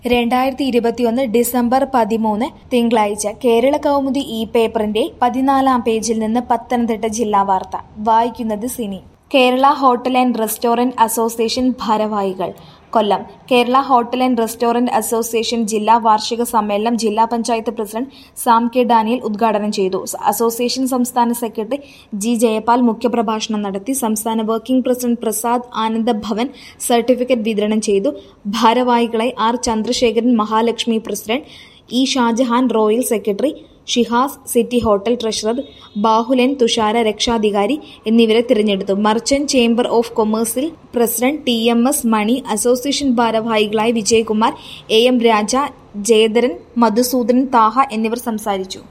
രണ്ടായിരത്തി ഇരുപത്തിയൊന്ന് ഡിസംബർ പതിമൂന്ന് തിങ്കളാഴ്ച കേരള കൗമുദി ഈ പേപ്പറിന്റെ പതിനാലാം പേജിൽ നിന്ന് പത്തനംതിട്ട ജില്ലാ വാർത്ത വായിക്കുന്നത് Cini Kerala hotel and restaurant association ഭാരവാഹികൾ Kollam Kerala hotel and restaurant association ജില്ലാ വാർഷിക സമ്മേളനം ജില്ലാ panchayat president Sam K Daniel ഉദ്ഘാടനം ചെയ്തു അസോസിയേഷൻ സംസ്ഥാന സെക്രട്ടറി ജി ജയപാൽ മുഖ്യപ്രഭാഷണം നടത്തി സംസ്ഥാന വർക്കിംഗ് പ്രസിഡന്റ് പ്രസാദ് ആനന്ദ ഭവൻ സർട്ടിഫിക്കറ്റ് വിതരണം ചെയ്തു ഭാരവാഹികളായി R Chandrasekharan Mahalakshmi president E Shajahan Royal secretary Shihas City Hotel treasurer Bahulan Thushara രക്ഷാധികാരി എന്നിവരെ തിരഞ്ഞെടുത്തു മർച്ചന്റ് ചേംബർ ഓഫ് കൊമേഴ്സിൽ president T M S Mani association ഭാരവാഹികളായ വിജയകുമാർ എ എം രാജ ജയധരൻ മധുസൂദനൻ താഹ എന്നിവർ സംസാരിച്ചു